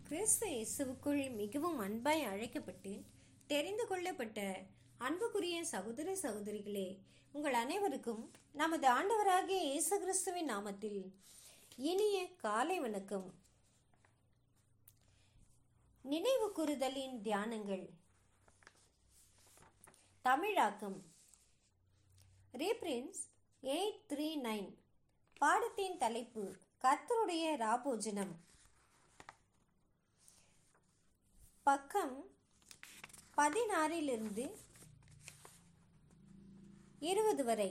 கிறிஸ்து இயேசுவுக்குள் மிகவும் அன்பாய் அழைக்கப்பட்டு தெரிந்து கொள்ளப்பட்ட அன்புக்குரிய சகோதர சகோதரிகளே உங்கள் அனைவருக்கும் நமது ஆண்டவராகிய இயேசு கிறிஸ்துவின் நாமத்தில் இனிய காலை வணக்கம் நினைவு கூறுதலின் தியானங்கள் தமிழாக்கம் ரீப்ரின்ஸ் எயிட் த்ரீ நைன் பாடத்தின் தலைப்பு கர்த்தருடைய ராபோஜனம் பக்கம் பதினாறிலிருந்து இருபது வரை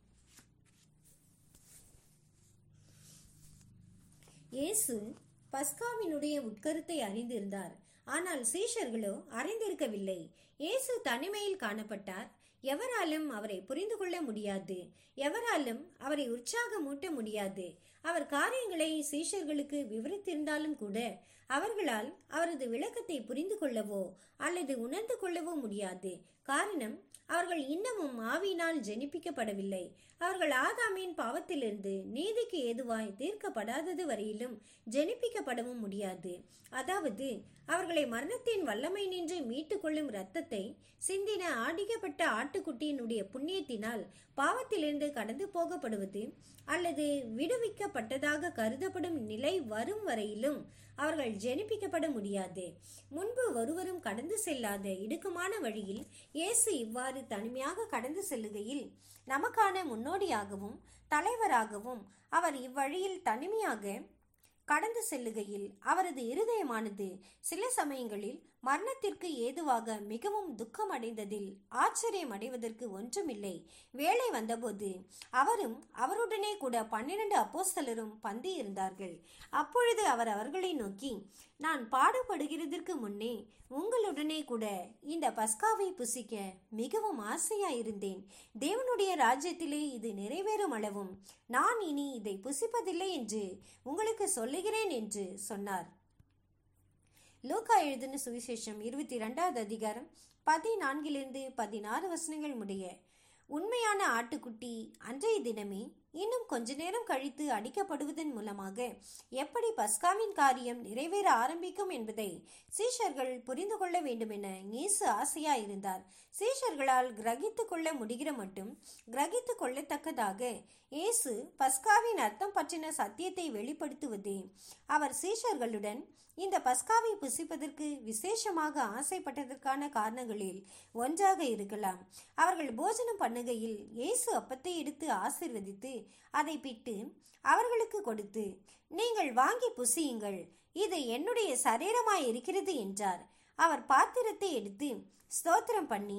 இயேசு பஸ்காவினுடைய உட்கருத்தை அறிந்திருந்தார் ஆனால் சீஷர்களோ அறிந்திருக்கவில்லை இயேசு தனிமையில் காணப்பட்டார் எவராலும் அவரை புரிந்து கொள்ள முடியாது எவராலும் அவரை உற்சாகமூட்ட முடியாது அவர் காரியங்களை சீஷர்களுக்கு விவரித்திருந்தாலும் கூட அவர்களால் அவரது விளக்கத்தை புரிந்து கொள்ளவோ அல்லது உணர்ந்து கொள்ளவோ முடியாது காரணம் அவர்கள் இன்னமும் ஆவியினால் ஜெனிப்பிக்கப்படவில்லை அவர்கள் ஆதாமின் பாவத்திலிருந்து நீதிக்கு ஏதுவாய் தீர்க்கப்படாதது வரையிலும் ஜெனிப்பிக்கப்படவும் முடியாது அதாவது அவர்களை மரணத்தின் வல்லமை நின்று மீட்டுக் கொள்ளும் இரத்தத்தை சிந்தின ஆடிக்கப்பட்ட ஆட்டுக்குட்டியினுடைய புண்ணியத்தினால் பாவத்திலிருந்து கடந்து போகப்படுவது அல்லது விடுவிக்கப்பட்டதாக கருதப்படும் நிலை வரும் வரையிலும் அவர்கள் ஜெனிப்பிக்கப்பட முடியாது முன்பு ஒருவரும் கடந்து செல்லாத இடுக்கமான வழியில் இயேசு இவ்வாறு தனிமையாக கடந்து செல்லுகையில் நமக்கான முன்னோடியாகவும் தலைவராகவும் அவர் இவ்வழியில் தனிமையாக கடந்து செல்லுகையில் அவரது இருதயமானது சில சமயங்களில் மரணத்திற்கு ஏதுவாக மிகவும் துக்கம் அடைந்ததில் ஆச்சரியம் அடைவதற்கு ஒன்றுமில்லை வேலை வந்தபோது அவரும் அவருடனே கூட பன்னிரண்டு அப்போஸ்தலரும் பந்தி இருந்தார்கள் அப்பொழுது அவர் அவர்களை நோக்கி நான் பாடுபடுகிறதற்கு முன்னே உங்களுடனே கூட இந்த பஸ்காவை புசிக்க மிகவும் ஆசையாயிருந்தேன் தேவனுடைய ராஜ்யத்திலே இது நிறைவேறும் அளவும் நான் இனி இதை புசிப்பதில்லை என்று உங்களுக்கு சொல்லுகிறேன் என்று சொன்னார் லூக்கா எழுதின சுவிசேஷம் இருபத்தி ரெண்டாவது அதிகாரம் பதினான்கிலிருந்து பதினாறு வசனங்கள் முடிய உண்மையான ஆட்டுக்குட்டி அன்றைய தினமே இன்னும் கொஞ்ச நேரம் கழித்து அடிக்கப்படுவதன் மூலமாக எப்படி பஸ்காவின் காரியம் நிறைவேற ஆரம்பிக்கும் என்பதை சீஷர்கள் புரிந்து கொள்ள வேண்டுமென இயேசு ஆசையா இருந்தார் சீஷர்களால் கிரகித்து கொள்ள முடிகிற மட்டும் கிரகித்து கொள்ளத்தக்கதாக இயேசு பஸ்காவின் அர்த்தம் பற்றின சத்தியத்தை வெளிப்படுத்துவதே அவர் சீஷர்களுடன் இந்த பஸ்காவை புசிப்பதற்கு விசேஷமாக ஆசைப்பட்டதற்கான காரணங்களில் ஒன்றாக இருக்கலாம் அவர்கள் போஜனம் பண்ணுகையில் இயேசு அப்பத்தை எடுத்து ஆசிர்வதித்து அதை பிட்டு அவர்களுக்கு கொடுத்து நீங்கள் வாங்கி புசியுங்கள் இது என்னுடைய சரீரமாய் இருக்கிறது என்றார் அவர் பாத்திரத்தை எடுத்து ஸ்தோத்திரம் பண்ணி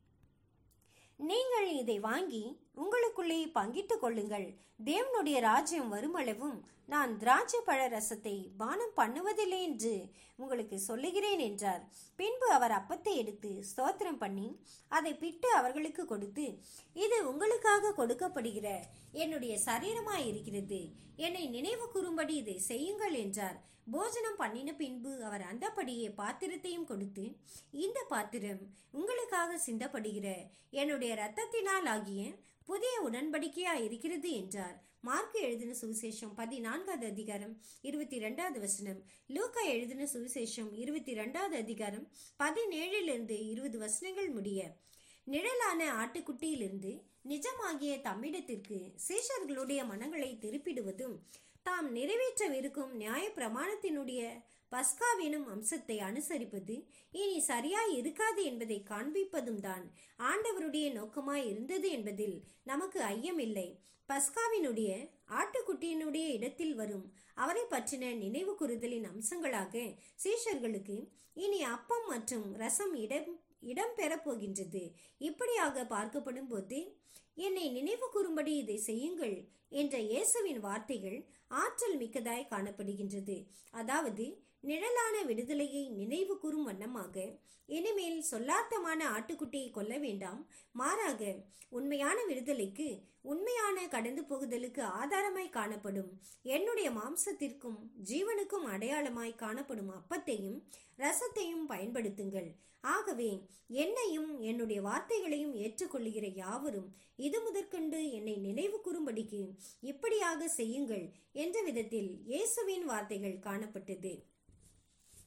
நீங்கள் இதை வாங்கி உங்களுக்குள்ளே பங்கிட்டுக் கொள்ளுங்கள் தேவனுடைய ராஜ்யம் வருமளவும் நான் திராட்சை பழ ரசத்தை பானம் பண்ணுவதில்லை என்று உங்களுக்கு சொல்லுகிறேன் என்றார் பின்பு அவர் அப்பத்தை எடுத்து ஸ்தோத்திரம் பண்ணி அதை பிட்டு அவர்களுக்கு கொடுத்து இது உங்களுக்காக கொடுக்கப்படுகிற என்னுடைய சரீரமாய் இருக்கிறது என்னை நினைவு கூறும்படி இதை செய்யுங்கள் என்றார் போஜனம் பண்ணின பின்பு அவர் அந்தபடியே பாத்திரத்தையும் கொடுத்து இந்த பாத்திரம் உங்களுக்காக சிந்தப்படுகிற என்னுடைய இரத்தத்தினால் ஆகிய புதிய உடன்படிக்கையா இருக்கிறது என்றார் மார்க்கு எழுதின சுவிசேஷம் பதினான்காவது அதிகாரம் இருபத்தி ரெண்டாவது வசனம் லூக்கா எழுதின சுவிசேஷம் இருபத்தி ரெண்டாவது அதிகாரம் பதினேழிலிருந்து இருபது வசனங்கள் முடிய நிழலான ஆட்டுக்குட்டியிலிருந்து நிஜமாகிய தம்மிடத்திற்கு சீஷர்களுடைய மனங்களை திருப்பிடுவதும் தாம் நிறைவேற்றவிருக்கும் நியாய பிரமாணத்தினுடைய பஸ்காவினும் அம்சத்தை அனுசரிப்பது இனி சரியாய் இருக்காது என்பதை காண்பிப்பதும் தான் ஆண்டவருடைய நோக்கமாய் இருந்தது என்பதில் நமக்கு ஐயமில்லை பஸ்காவினுடைய ஆட்டுக்குட்டியினுடைய இடத்தில் வரும் அவரை பற்றின நினைவு கூறுதலின் அம்சங்களாக சீஷர்களுக்கு இனி அப்பம் மற்றும் ரசம் இடம் இடம்பெறப் போகின்றது இப்படியாக பார்க்கப்படும் போது என்னை நினைவு கூறும்படி இதை செய்யுங்கள் என்ற இயேசுவின் வார்த்தைகள் ஆற்றல் மிக்கதாய் காணப்படுகின்றது அதாவது நிழலான விடுதலையை நினைவு கூறும் வண்ணமாக இனிமேல் சொல்லார்த்தமான ஆட்டுக்குட்டியை கொல்ல வேண்டாம் மாறாக உண்மையான விடுதலைக்கு உண்மையான கடந்து போகுதலுக்கு ஆதாரமாய் காணப்படும் என்னுடைய மாம்சத்திற்கும் ஜீவனுக்கும் அடையாளமாய் காணப்படும் அப்பத்தையும் ரசத்தையும் பயன்படுத்துங்கள் ஆகவே என்னையும் என்னுடைய வார்த்தைகளையும் ஏற்றுக்கொள்ளுகிற யாவரும் இது முதற்கொண்டு என்னை நினைவு கூறும்படிக்கு இப்படியாக செய்யுங்கள் என்ற விதத்தில் இயேசுவின் வார்த்தைகள் காணப்பட்டது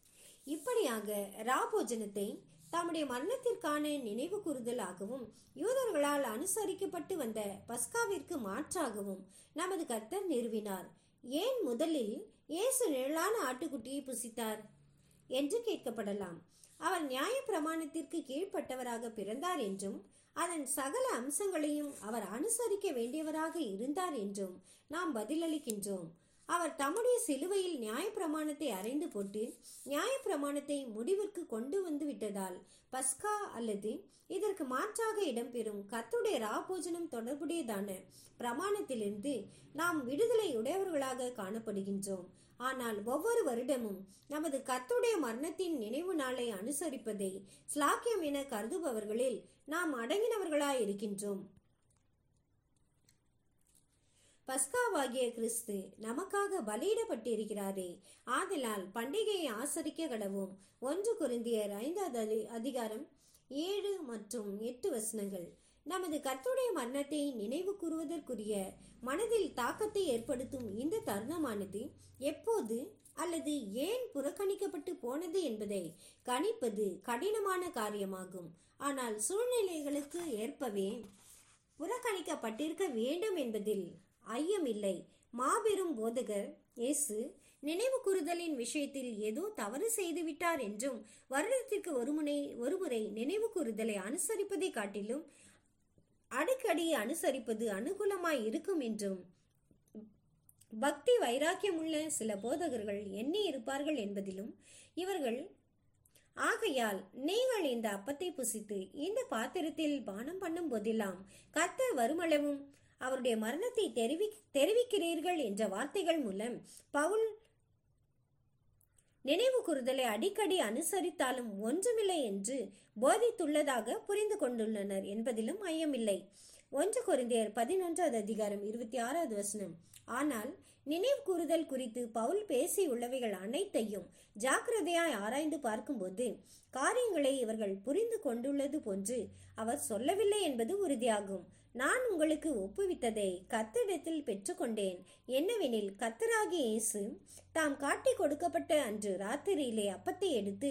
இப்படியாக ராபோஜனத்தை தம்முடைய மரணத்திற்கான நினைவு கூறுதலாகவும் யூதர்களால் அனுசரிக்கப்பட்டு வந்த பஸ்காவிற்கு மாற்றாகவும் நமது கர்த்தர் நிறுவினார் ஏன் முதலில் இயேசு நிழலான ஆட்டுக்குட்டியை புசித்தார் என்று கேட்கப்படலாம் அவர் நியாய பிரமாணத்திற்கு கீழ்ப்பட்டவராக பிறந்தார் என்றும் அதன் சகல அம்சங்களையும் அவர் அனுசரிக்க வேண்டியவராக இருந்தார் என்றும் நாம் பதிலளிக்கின்றோம் அவர் தம்முடைய சிலுவையில் நியாயப்பிரமாணத்தை அறைந்து போட்டு நியாயப்பிரமாணத்தை முடிவிற்கு கொண்டு வந்து விட்டதால் பஸ்கா அல்லது இதற்கு மாற்றாக இடம்பெறும் கத்துடைய ராபோஜனம் தொடர்புடையதான பிரமாணத்திலிருந்து நாம் விடுதலை உடையவர்களாக காணப்படுகின்றோம் ஆனால் ஒவ்வொரு வருடமும் நமது கத்துடைய மரணத்தின் நினைவு நாளை அனுசரிப்பதை ஸ்லாக்கியம் என கருதுபவர்களில் நாம் அடங்கினவர்களாய் இருக்கின்றோம் பஸ்காவாகிய கிறிஸ்து நமக்காக பலியிடப்பட்டிருக்கிறாரே ஆதலால் பண்டிகையை ஆசரிக்க கடவும் ஒன்று குருந்தியர் ஐந்தாவது அதி- அதிகாரம் ஏழு மற்றும் எட்டு வசனங்கள் நமது கர்த்தருடைய மரணத்தை நினைவு கூறுவதற்குரிய மனதில் தாக்கத்தை ஏற்படுத்தும் இந்த தருணமானது எப்போது அல்லது ஏன் புறக்கணிக்கப்பட்டு போனது என்பதை கணிப்பது கடினமான காரியமாகும் ஆனால் சூழ்நிலைகளுக்கு ஏற்பவே புறக்கணிக்கப்பட்டிருக்க வேண்டும் என்பதில் ஐயமில்லை மாபெரும் போதகர் இயேசு நினைவு கூறுதலின் விஷயத்தில் ஏதோ தவறு செய்துவிட்டார் என்றும் வருடத்திற்கு ஒருமுனை ஒருமுறை நினைவு கூறுதலை அனுசரிப்பதை காட்டிலும் அடிக்கடி அனுசரிப்பது அனுகூலமாய் இருக்கும் என்றும் பக்தி வைராக்கியமுள்ள சில போதகர்கள் எண்ணி இருப்பார்கள் என்பதிலும் இவர்கள் ஆகையால் நீங்கள் இந்த அப்பத்தை புசித்து இந்த பாத்திரத்தில் பானம் பண்ணும் போதெல்லாம் கர்த்தர் வருமளவும் அவருடைய மரணத்தை தெரிவி தெரிவிக்கிறீர்கள் என்ற வார்த்தைகள் மூலம் பவுல் நினைவு கூறுதலை அடிக்கடி அனுசரித்தாலும் ஒன்றுமில்லை என்று போதித்துள்ளதாக புரிந்து கொண்டுள்ளனர் என்பதிலும் ஐயமில்லை ஒன்று கொரிந்தியர் பதினொன்றாவது அதிகாரம் இருபத்தி ஆறாவது வசனம் ஆனால் நினைவு கூறுதல் குறித்து பவுல் பேசியுள்ளவைகள் அனைத்தையும் ஜாக்கிரதையாய் ஆராய்ந்து பார்க்கும்போது காரியங்களை இவர்கள் புரிந்து கொண்டுள்ளது போன்று அவர் சொல்லவில்லை என்பது உறுதியாகும் நான் உங்களுக்கு ஒப்புவித்ததை கத்திடத்தில் பெற்றுக்கொண்டேன் என்னவெனில் கத்தராகிய இயேசு தாம் காட்டி கொடுக்கப்பட்ட அன்று ராத்திரியிலே அப்பத்தை எடுத்து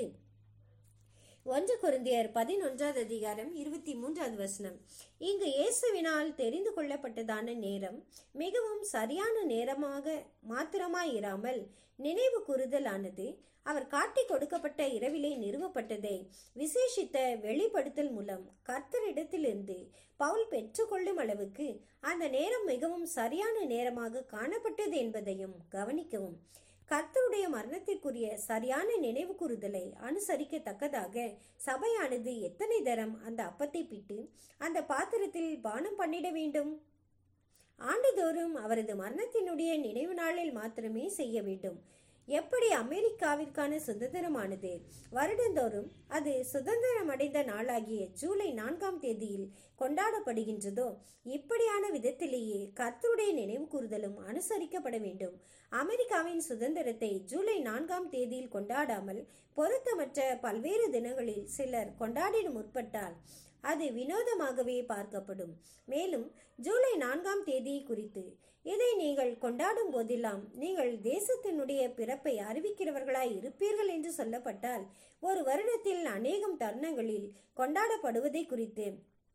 ஒன்று குருந்தியர் பதினொன்றாவது அதிகாரம் இருபத்தி மூன்றாவது வசனம் இங்கு இயேசுவினால் தெரிந்து கொள்ளப்பட்டதான நேரம் மிகவும் சரியான நேரமாக மாத்திரமாயிராமல் நினைவு கூறுதலானது அவர் காட்டி கொடுக்கப்பட்ட இரவிலே நிறுவப்பட்டதை விசேஷித்த வெளிப்படுத்தல் மூலம் கர்த்தரிடத்திலிருந்து பவுல் பெற்றுக்கொள்ளும் அளவுக்கு அந்த நேரம் மிகவும் சரியான நேரமாக காணப்பட்டது என்பதையும் கவனிக்கவும் கர்த்தருடைய மரணத்திற்குரிய சரியான நினைவு கூறுதலை அனுசரிக்கத்தக்கதாக சபையானது எத்தனை தரம் அந்த அப்பத்தை பிட்டு அந்த பாத்திரத்தில் பானம் பண்ணிட வேண்டும் ஆண்டுதோறும் அவரது மரணத்தினுடைய நினைவு நாளில் மாத்திரமே செய்ய வேண்டும் எப்படி அமெரிக்காவிற்கான சுதந்திரமானது வருடந்தோறும் அது சுதந்திரமடைந்த நாளாகிய ஜூலை நான்காம் தேதியில் கொண்டாடப்படுகின்றதோ இப்படியான விதத்திலேயே கர்த்தருடைய நினைவு கூறுதலும் அனுசரிக்கப்பட வேண்டும் அமெரிக்காவின் சுதந்திரத்தை ஜூலை நான்காம் தேதியில் கொண்டாடாமல் பொருத்தமற்ற பல்வேறு தினங்களில் சிலர் கொண்டாடிட முற்பட்டால் அது வினோதமாகவே பார்க்கப்படும் மேலும் ஜூலை நான்காம் தேதி குறித்து இதை நீங்கள் கொண்டாடும் போதெல்லாம் நீங்கள் தேசத்தினுடைய பிறப்பை அறிவிக்கிறவர்களாய் இருப்பீர்கள் என்று சொல்லப்பட்டால் ஒரு வருடத்தில் அநேகம் தருணங்களில் கொண்டாடப்படுவதை குறித்து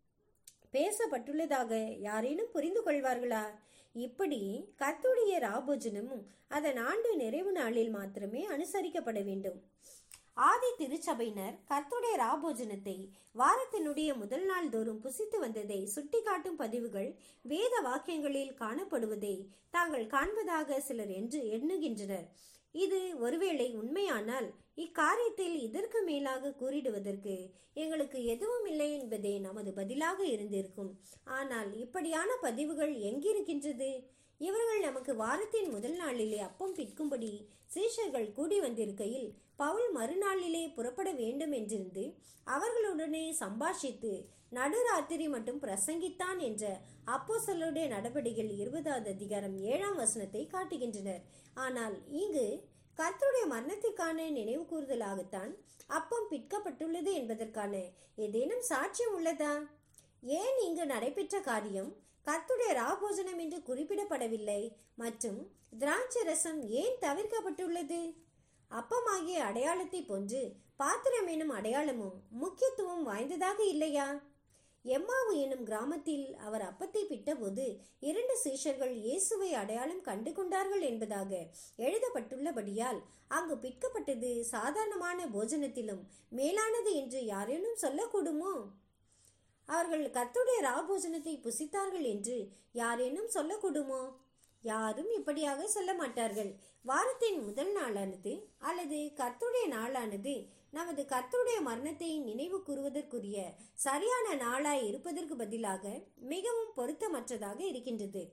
பேசப்பட்டுள்ளதாக யாரேனும் புரிந்து கொள்வார்களா இப்படி கர்த்தருடைய ராபோஜனமும் அதன் ஆண்டு நிறைவு நாளில் மாத்திரமே அனுசரிக்கப்பட வேண்டும் ஆதி திருச்சபையினர் கர்த்தருடைய ராபோஜனத்தை வாரத்தினுடைய முதல் நாள் தோறும் புசித்து வந்ததை சுட்டிக்காட்டும் பதிவுகள் வேத வாக்கியங்களில் காணப்படுவதை தாங்கள் காண்பதாக சிலர் என்று எண்ணுகின்றனர் இது ஒருவேளை உண்மையானால் இக்காரியத்தில் இதற்கு மேலாக கூறிடுவதற்கு எங்களுக்கு எதுவும் இல்லை என்பதே நமது பதிலாக இருந்திருக்கும் ஆனால் இப்படியான பதிவுகள் எங்கிருக்கின்றது இவர்கள் நமக்கு வாரத்தின் முதல் நாளிலே அப்பம் பிற்கும்படி சீஷர்கள் கூடி வந்திருக்கையில் பவுல் மறுநாளிலே புறப்பட வேண்டும் என்றிருந்து அவர்களுடனே சம்பாஷித்து நடுராத்திரி மட்டும் பிரசங்கித்தான் என்ற அப்போஸ்தலருடைய நடவடிக்கைகள் இருபதாவது அதிகாரம் ஏழாம் வசனத்தை காட்டுகின்றனர் ஆனால் இங்கு கர்த்தருடைய மரணத்திற்கான நினைவு கூறுதலாகத்தான் அப்பம் பிற்கப்பட்டுள்ளது என்பதற்கான ஏதேனும் சாட்சியம் உள்ளதா ஏன் இங்கு நடைபெற்ற காரியம் கர்த்துடைய ராபோஜனம் என்று குறிப்பிடப்படவில்லை மற்றும் திராட்சை ரசம் ஏன் தவிர்க்கப்பட்டுள்ளது அப்பமாகிய அடையாளத்தை போன்று பாத்திரம் எனும் அடையாளமும் முக்கியத்துவம் வாய்ந்ததாக இல்லையா எம்மாவு எனும் கிராமத்தில் அவர் அப்பத்தை பிட்டபோது இரண்டு சீஷர்கள் இயேசுவை அடையாளம் கண்டு கொண்டார்கள் என்பதாக எழுதப்பட்டுள்ளபடியால் அங்கு பிற்கப்பட்டது சாதாரணமான போஜனத்திலும் மேலானது என்று யாரேனும் சொல்லக்கூடுமோ அவர்கள் கர்த்தருடைய ராபோஜனத்தை புசித்தார்கள் என்று யாரேனும் சொல்லக்கூடுமோ யாரும் இப்படியாக சொல்ல மாட்டார்கள் வாரத்தின் முதல் நாளானது அல்லது கர்த்தருடைய நாளானது நமது கர்த்தருடைய மரணத்தை நினைவு கூறுவதற்குரிய சரியான நாளாய் இருப்பதற்கு பதிலாக மிகவும் பொருத்தமற்றதாக இருக்கின்றது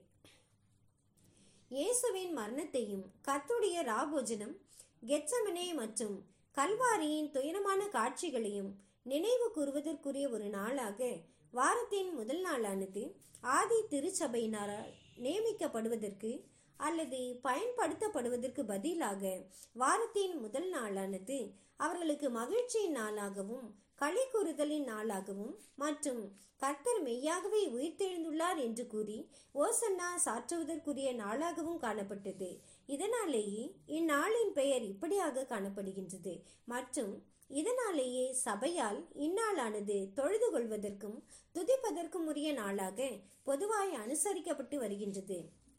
இயேசுவின் மரணத்தையும் கர்த்தருடைய ராபோஜனம் கெச்சமனே மற்றும் கல்வாரியின் துயரமான காட்சிகளையும் நினைவு கூறுவதற்குரிய ஒரு நாளாக வாரத்தின் முதல் நாளானது ஆதி திருச்சபையினரால் நியமிக்கப்படுவதற்கு அல்லது பயன்படுத்தப்படுவதற்கு பதிலாக வாரத்தின் முதல் நாளானது அவர்களுக்கு மகிழ்ச்சியின் நாளாகவும் களி கூறுதலின் நாளாகவும் மற்றும் கர்த்தர் மெய்யாகவே உயிர்த்தெழுந்துள்ளார் என்று கூறி ஓசன்னா சாற்றுவதற்குரிய நாளாகவும் காணப்பட்டது இதனாலேயே இந்நாளின் பெயர் இப்படியாக காணப்படுகின்றது மற்றும் இதனாலேயே சபையால் இந்நாளானது தொழுது கொள்வதற்கும் துதிப்பதற்கும் உரிய நாளாக பொதுவாய் அனுசரிக்கப்பட்டு வருகின்றது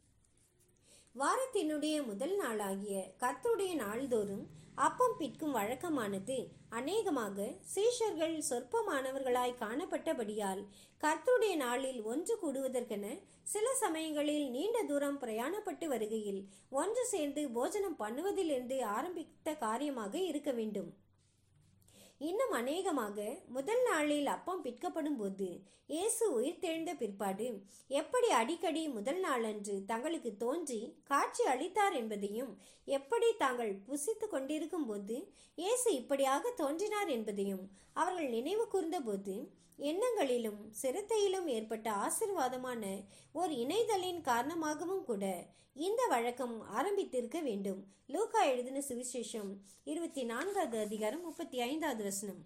வாரத்தினுடைய முதல் நாளாகிய கர்த்தருடைய நாள்தோறும் அப்பம் பிற்கும் வழக்கமானது அநேகமாக சீஷர்கள் சொற்பமானவர்களாய் காணப்பட்டபடியால் கர்த்தருடைய நாளில் ஒன்று கூடுவதற்கென சில சமயங்களில் நீண்ட தூரம் பிரயாணப்பட்டு வருகையில் ஒன்று சேர்ந்து போஜனம் பண்ணுவதிலிருந்து ஆரம்பித்த காரியமாக இருக்க வேண்டும் இன்னும் அநேகமாக முதல் நாளில் அப்பம் பிற்கப்படும் போது இயேசு உயிர்த்தெழுந்த பிற்பாடு எப்படி அடிக்கடி முதல் நாளன்று தங்களுக்கு தோன்றி காட்சி அளித்தார் என்பதையும் எப்படி தாங்கள் புசித்து கொண்டிருக்கும் போது இயேசு இப்படியாக தோன்றினார் என்பதையும் அவர்கள் நினைவு கூர்ந்தபோது எண்ணங்களிலும் சிரத்தையிலும் ஏற்பட்ட ஆசிர்வாதமான ஓர் இணைதலின் காரணமாகவும் கூட இந்த வழக்கம் ஆரம்பித்திருக்க வேண்டும் லூக்கா எழுதின சுவிசேஷம் இருபத்தி நான்காவது அதிகாரம் முப்பத்தி ஐந்தாவது வசனம்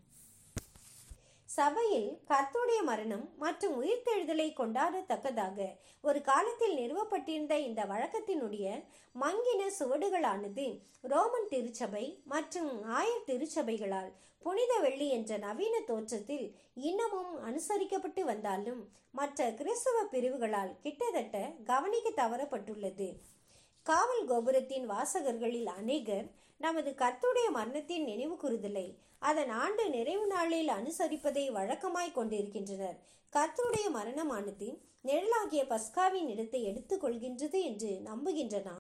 சபையில் கர்த்தருடைய மரணம் மற்றும் உயிர்த்தெழுதலை கொண்டாடத்தக்கதாக ஒரு காலத்தில் நிறுவப்பட்டிருந்த இந்த வழக்கத்தினுடைய மங்கின சுவடுகளானது ரோமன் திருச்சபை மற்றும் ஆயர் திருச்சபைகளால் புனித வெள்ளி என்ற நவீன தோற்றத்தில் இன்னமும் அனுசரிக்கப்பட்டு வந்தாலும் மற்ற கிறிஸ்தவ பிரிவுகளால் கிட்டத்தட்ட கவனிக்க தவறப்பட்டுள்ளது காவல் கோபுரத்தின் வாசகர்களில் அநேகர் நமது கர்த்துடைய மரணத்தின் நினைவு கூறுதலை அதன் ஆண்டு நிறைவு நாளில் அனுசரிப்பதை வழக்கமாய் கொண்டிருக்கின்றனர் கர்த்தருடைய மரணமானது நிழலாகிய பஸ்காவின் இடத்தை எடுத்துக்கொள்கின்றது என்று நம்புகின்றன